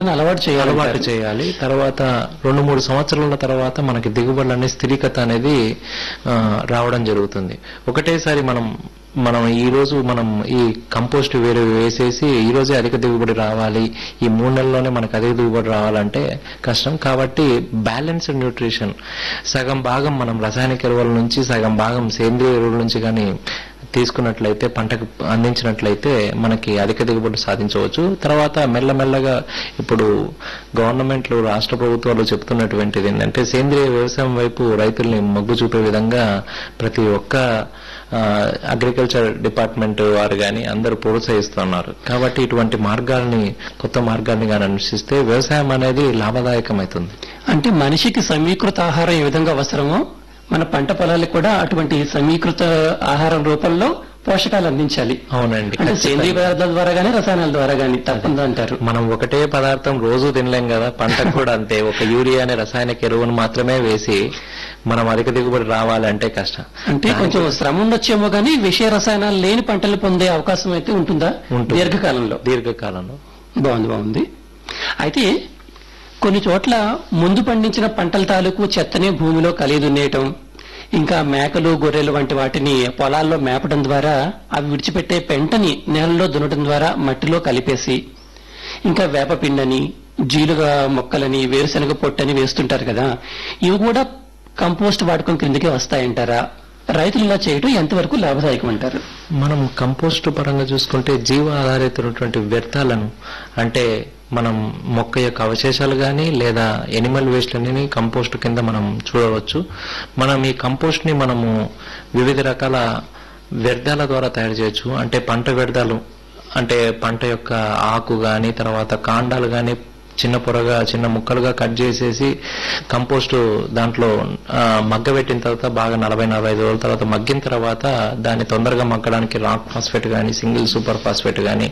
అలవాటు చేయాలి అలవాటు చేయాలి తర్వాత రెండు మూడు సంవత్సరాల తర్వాత మనకి దిగుబడులు అనే స్థిరీకత అనేది ఆ, రావడం జరుగుతుంది ఒకటేసారి మనం మనం ఈ రోజు మనం ఈ కంపోస్ట్ వేరే వేసేసి ఈ రోజే అధిక దిగుబడి రావాలి ఈ మూడు నెలల్లోనే మనకు అధిక దిగుబడి రావాలంటే కష్టం కాబట్టి బ్యాలెన్స్డ్ న్యూట్రిషన్ సగం భాగం మనం రసాయనిక ఎరువుల నుంచి సగం భాగం సేంద్రియ ఎరువుల నుంచి కానీ తీసుకున్నట్లయితే పంటకు అందించినట్లయితే మనకి అధిక దిగుబడి సాధించవచ్చు తర్వాత మెల్లమెల్లగా ఇప్పుడు గవర్నమెంట్లు రాష్ట్ర ప్రభుత్వాలు చెప్తున్నటువంటిది ఏంటంటే సేంద్రియ వ్యవసాయం వైపు రైతుల్ని మొగ్గు చూపే విధంగా ప్రతి ఒక్క అగ్రికల్చర్ డిపార్ట్మెంట్ వారు కానీ అందరూ ప్రోత్సహిస్తున్నారు కాబట్టి ఇటువంటి మార్గాల్ని కొత్త మార్గాల్ని కానీ అనుసరిస్తే వ్యవసాయం అనేది లాభదాయకమవుతుంది అంటే మనిషికి సమీకృత ఆహారం ఏ విధంగా అవసరమో మన పంట పొలాలకు కూడా అటువంటి సమీకృత ఆహారం రూపంలో పోషకాలు అందించాలి అవునండి అంటే సేంద్రీయ పదార్థాల ద్వారా గానీ రసాయనాల ద్వారా గానీ తప్పదు అంటారు మనం ఒకటే పదార్థం రోజు తినలేం కదా పంటకు కూడా అంతే ఒక యూరియా అనే రసాయనిక ఎరువును మాత్రమే వేసి మనం అధిక దిగుబడి రావాలంటే కష్టం అంటే కొంచెం శ్రమ ఉండొచ్చేమో గానీ విషయ రసాయనాలు లేని పంటలు పొందే అవకాశం అయితే ఉంటుందా ఉంటుంది. దీర్ఘకాలంలో దీర్ఘకాలంలో బాగుంది బాగుంది అయితే కొన్ని చోట్ల ముందు పండించిన పంటల తాలూకు చెత్తని భూమిలో కలిదున్నేయటం ఇంకా మేకలు గొర్రెలు వంటి వాటిని పొలాల్లో మేపడం ద్వారా అవి విడిచిపెట్టే పెంటని నేలలో దున్నడం ద్వారా మట్టిలో కలిపేసి ఇంకా వేపపిండని జీలుగా మొక్కలని వేరుశనగ పొట్టని వేస్తుంటారు కదా ఇవి కూడా కంపోస్ట్ వాడకం క్రిందకే వస్తాయంటారా రైతులు ఇలా చేయడం ఎంతవరకు లాభదాయకం అంటారు మనం కంపోస్ట్ పరంగా చూసుకుంటే జీవ ఆధారితమైనటువంటి వ్యర్థాలను అంటే మనం మొక్క యొక్క అవశేషాలు కానీ లేదా ఎనిమల్ వేస్ట్లని కంపోస్ట్ కింద మనం చూడవచ్చు మనం ఈ కంపోస్ట్ ని మనము వివిధ రకాల వ్యర్థాల ద్వారా తయారు చేయొచ్చు అంటే పంట వ్యర్థాలు అంటే పంట యొక్క ఆకు గాని తర్వాత కాండాలు గాని చిన్న పొరగా చిన్న ముక్కలుగా కట్ చేసేసి కంపోస్ట్ దాంట్లో ఆ, మగ్గబెట్టిన తర్వాత బాగా నలభై నలభై ఐదు రోజుల తర్వాత మగ్గిన తర్వాత దాన్ని తొందరగా మగ్గడానికి రాక్ ఫాస్ఫేట్ కానీ సింగిల్ సూపర్ ఫాస్ఫేట్ కానీ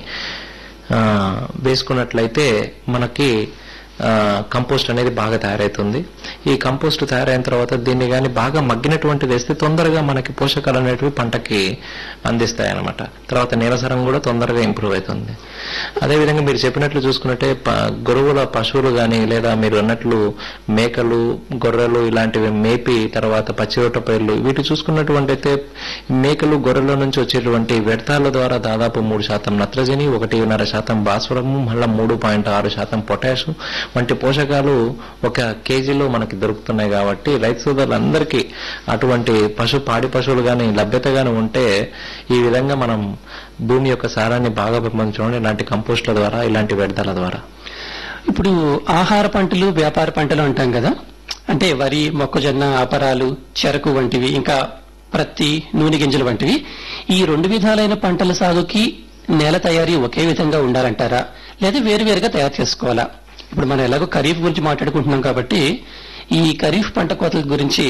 వేసుకున్నట్లయితే మనకి ఆ, కంపోస్ట్ అనేది బాగా తయారవుతుంది ఈ కంపోస్ట్ తయారైన తర్వాత దీన్ని కానీ బాగా మగ్గినటువంటిది వేస్తే తొందరగా మనకి పోషకాలు అనేటివి పంటకి అందిస్తాయి అన్నమాట తర్వాత నీరసరం కూడా తొందరగా ఇంప్రూవ్ అవుతుంది అదేవిధంగా మీరు చెప్పినట్లు చూసుకున్నట్టే ప- గొర్రెల పశువులు కానీ లేదా మీరు అన్నట్లు మేకలు గొర్రెలు ఇలాంటివి మేపి తర్వాత పచ్చిరొట్ట పైర్లు వీటి చూసుకున్నటువంటి అయితే మేకలు గొర్రెల నుంచి వచ్చేటువంటి వ్యర్థాల ద్వారా దాదాపు మూడు శాతం నత్రజని ఒకటిన్నర శాతం భాస్వరము మళ్ళా మూడు పాయింట్ ఆరు శాతం పొటాష్ వంటి పోషకాలు ఒక కేజీలో మనకి దొరుకుతున్నాయి కాబట్టి రైతు సోదరులందరికీ అటువంటి పశు పాడి పశువులు కానీ లభ్యత గాని ఉంటే ఈ విధంగా మనం భూమి యొక్క సారాన్ని బాగా పెంపొందించడం ఇలాంటి కంపోస్ట్ల ద్వారా ఇలాంటి వ్యర్థాల ద్వారా ఇప్పుడు ఆహార పంటలు వ్యాపార పంటలు అంటాం కదా అంటే వరి మొక్కజొన్న అపరాలు చెరకు వంటివి ఇంకా ప్రత్తి నూనె గింజలు వంటివి ఈ రెండు విధాలైన పంటల సాగుకి నేల తయారీ ఒకే విధంగా ఉండాలంటారా లేదా వేరువేరుగా తయారు చేసుకోవాలా ఇప్పుడు మనం ఎలాగో ఖరీఫ్ గురించి మాట్లాడుకుంటున్నాం కాబట్టి ఈ ఖరీఫ్ పంట కోతల గురించి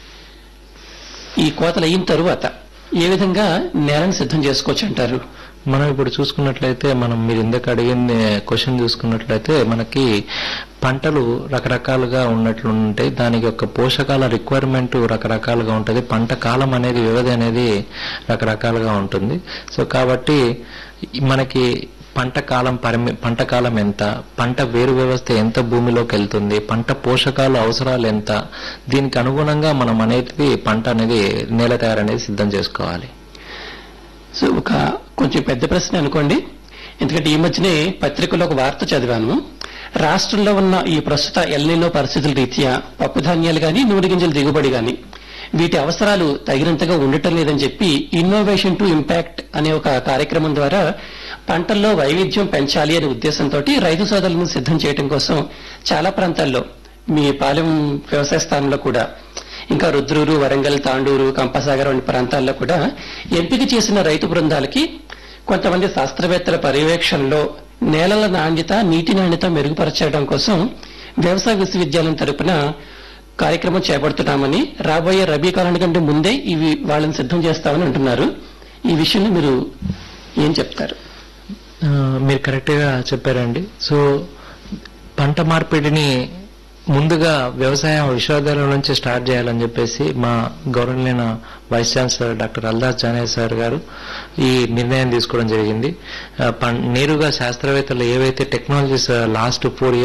ఈ కోతలు అయిన తరువాత ఏ విధంగా నేలను సిద్ధం చేసుకోవచ్చు అంటారు మనం ఇప్పుడు చూసుకున్నట్లయితే మనం మీరు ఇందాక అడిగిన క్వశ్చన్ చూసుకున్నట్లయితే మనకి పంటలు రకరకాలుగా ఉన్నట్లు ఉంటాయి దానికి యొక్క పోషకాల రిక్వైర్మెంట్ రకరకాలుగా ఉంటుంది పంట కాలం అనేది వ్యవధి అనేది రకరకాలుగా ఉంటుంది సో కాబట్టి మనకి పంట కాలం పరిమి పంట కాలం ఎంత పంట వేరు వ్యవస్థ ఎంత భూమిలోకి వెళ్తుంది పంట పోషకాలు అవసరాలు ఎంత దీనికి అనుగుణంగా మనం అనేది పంట అనేది నేల తయారు అనేది సిద్ధం చేసుకోవాలి సో ఒక కొంచెం పెద్ద ప్రశ్న అనుకోండి ఎందుకంటే ఈ మధ్యనే పత్రికలో ఒక వార్త చదివాను రాష్ట్రంలో ఉన్న ఈ ప్రస్తుత ఎల్నినో పరిస్థితుల రీత్యా పప్పు ధాన్యాలు గాని నూనె గింజల దిగుబడి గాని వీటి అవసరాలు తగినంతగా ఉండటం లేదని చెప్పి ఇన్నోవేషన్ టు ఇంపాక్ట్ అనే ఒక కార్యక్రమం ద్వారా పంటల్లో వైవిధ్యం పెంచాలి అనే ఉద్దేశంతో రైతు సోదరులను సిద్ధం చేయడం కోసం చాలా ప్రాంతాల్లో మీ పాలెం వ్యవసాయ స్థానంలో కూడా ఇంకా రుద్రూరు వరంగల్ తాండూరు కంపసాగర్ వంటి ప్రాంతాల్లో కూడా ఎంపిక చేసిన రైతు బృందాలకి కొంతమంది శాస్త్రవేత్తల పర్యవేక్షణలో నేలల నాణ్యత నీటి నాణ్యత మెరుగుపరచడం కోసం వ్యవసాయ విశ్వవిద్యాలయం తరపున కార్యక్రమం చేపడుతున్నామని రాబోయే రబీ కాలం కంటే ముందే ఇవి వాళ్ళని సిద్ధం చేస్తామని అంటున్నారు ఈ విషయంలో మీరు ఏం చెప్తారు ఆ, మీరు కరెక్ట్ గా చెప్పారండి సో పంట మార్పిడిని ముందుగా వ్యవసాయ విశ్వవిద్యాలయం నుంచి స్టార్ట్ చేయాలని చెప్పేసి మా గౌరవనీయ వైస్ ఛాన్సలర్ డాక్టర్ అల్దాస్ జానే సార్ గారు ఈ నిర్ణయం తీసుకోవడం జరిగింది ఆ, పం- నేరుగా శాస్త్రవేత్తలు ఏవైతే టెక్నాలజీస్ లాస్ట్ ఫోర్